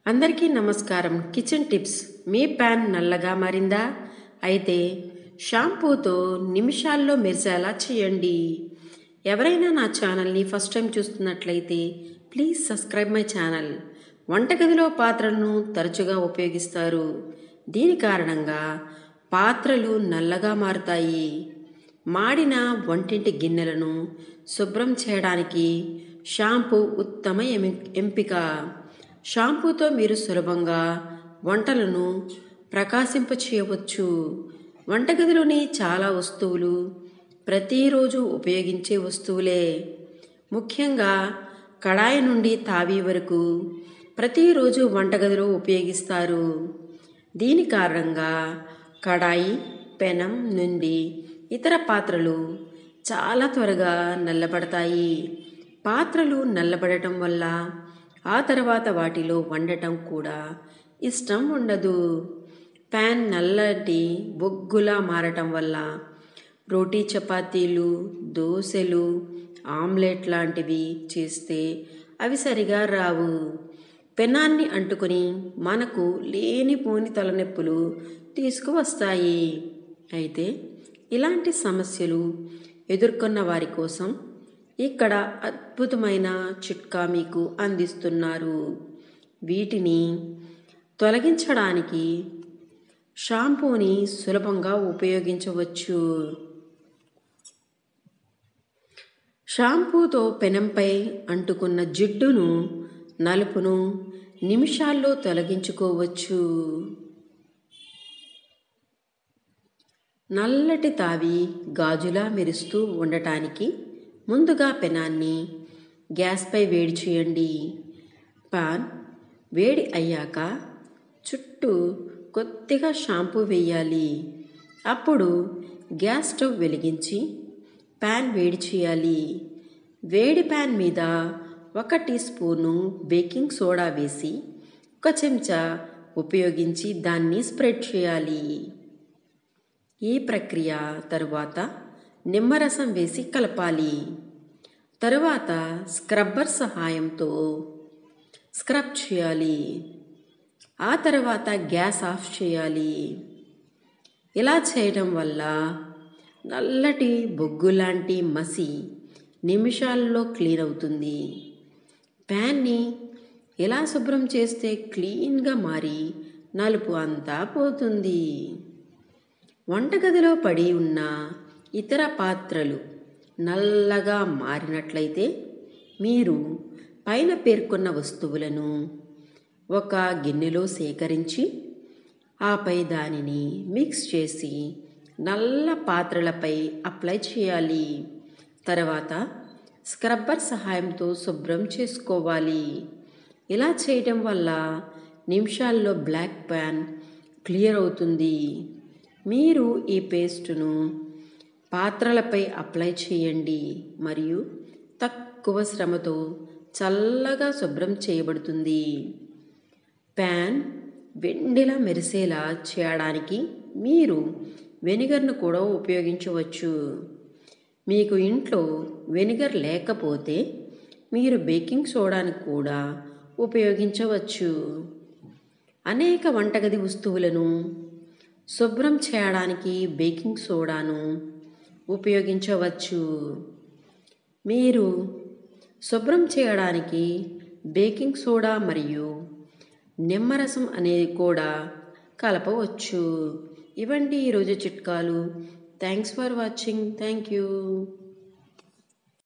అందరికీ నమస్కారం kitchen tips మీ pan నల్లగా మారిందా అయితే షాంపూతో నిమిషాల్లో మెరిసేలా చేయండి ఎవరైనా నా ఛానల్ని ఫస్ట్ టైం చూస్తున్నట్లయితే ప్లీజ్ సబ్స్క్రైబ్ మై ఛానల్ వంటగదిలో పాత్రలను తరచుగా ఉపయోగిస్తారు దీని కారణంగా పాత్రలు నల్లగా మారుతాయి మాడిన వంటింటి గిన్నెలను శుభ్రం చేయడానికి షాంపూ ఉత్తమ ఎమి- ఎంపిక షాంపూతో మీరు సులభంగా వంటలను ప్రకాశింప చేయవచ్చు వంటగదిలోని చాలా వస్తువులు ప్రతిరోజు ఉపయోగించే వస్తువులే ముఖ్యంగా కడాయి నుండి తావి వరకు ప్రతిరోజు వంటగదిలో ఉపయోగిస్తారు దీని కారణంగా కడాయి పెనం నుండి ఇతర పాత్రలు చాలా త్వరగా నల్లబడతాయి పాత్రలు నల్లబడటం వల్ల ఆ తర్వాత వాటిలో వండటం కూడా ఇష్టం ఉండదు ప్యాన్ నల్లటి బొగ్గులా మారటం వల్ల రోటీ చపాతీలు దోశలు ఆమ్లెట్ లాంటివి చేస్తే అవి సరిగా రావు పెనాన్ని అంటుకొని మనకు లేనిపోని తలనొప్పులు తీసుకువస్తాయి అయితే ఇలాంటి సమస్యలు ఎదుర్కొన్న వారి కోసం ఇక్కడ అద్భుతమైన చిట్కా మీకు అందిస్తున్నారు వీటిని తొలగించడానికి షాంపూని సులభంగా ఉపయోగించవచ్చు షాంపూతో పెనంపై అంటుకున్న జిడ్డును నలుపును నిమిషాల్లో తొలగించుకోవచ్చు నల్లటి తావి గాజులా మెరుస్తూ ఉండటానికి ముందుగా పెనాన్ని గ్యాస్పై వేడి చేయండి పాన్ వేడి అయ్యాక చుట్టూ కొద్దిగా షాంపూ వేయాలి అప్పుడు గ్యాస్ స్టవ్ వెలిగించి ప్యాన్ వేడి చేయాలి వేడి ప్యాన్ మీద ఒక టీ స్పూను బేకింగ్ సోడా వేసి ఒక చెంచా ఉపయోగించి దాన్ని స్ప్రెడ్ చేయాలి ఈ ప్రక్రియ తరువాత నిమ్మరసం వేసి కలపాలి తరువాత స్క్రబ్బర్ సహాయంతో స్క్రబ్ చేయాలి ఆ తర్వాత గ్యాస్ ఆఫ్ చేయాలి ఇలా చేయడం వల్ల నల్లటి బొగ్గు లాంటి మసి నిమిషాల్లో క్లీన్ అవుతుంది ప్యాన్ని ఇలా శుభ్రం చేస్తే క్లీన్గా మారి నలుపు అంతా పోతుంది వంటగదిలో పడి ఉన్న ఇతర పాత్రలు నల్లగా మారినట్లయితే మీరు పైన పేర్కొన్న వస్తువులను ఒక గిన్నెలో సేకరించి ఆపై దానిని మిక్స్ చేసి నల్ల పాత్రలపై అప్లై చేయాలి తర్వాత స్క్రబ్బర్ సహాయంతో శుభ్రం చేసుకోవాలి ఇలా చేయడం వల్ల నిమిషాల్లో బ్లాక్ ప్యాన్ క్లియర్ అవుతుంది మీరు ఈ పేస్టును పాత్రలపై అప్లై చేయండి మరియు తక్కువ శ్రమతో చల్లగా శుభ్రం చేయబడుతుంది ప్యాన్ వెండిలా మెరిసేలా చేయడానికి మీరు వెనిగర్ను కూడా ఉపయోగించవచ్చు మీకు ఇంట్లో వెనిగర్ లేకపోతే మీరు బేకింగ్ సోడాను కూడా ఉపయోగించవచ్చు అనేక వంటగది వస్తువులను శుభ్రం చేయడానికి బేకింగ్ సోడాను ఉపయోగించవచ్చు మీరు శుభ్రం చేయడానికి బేకింగ్ సోడా మరియు నిమ్మరసం అనేది కూడా కలపవచ్చు ఇవండి ఈరోజు చిట్కాలు thanks for watching thank you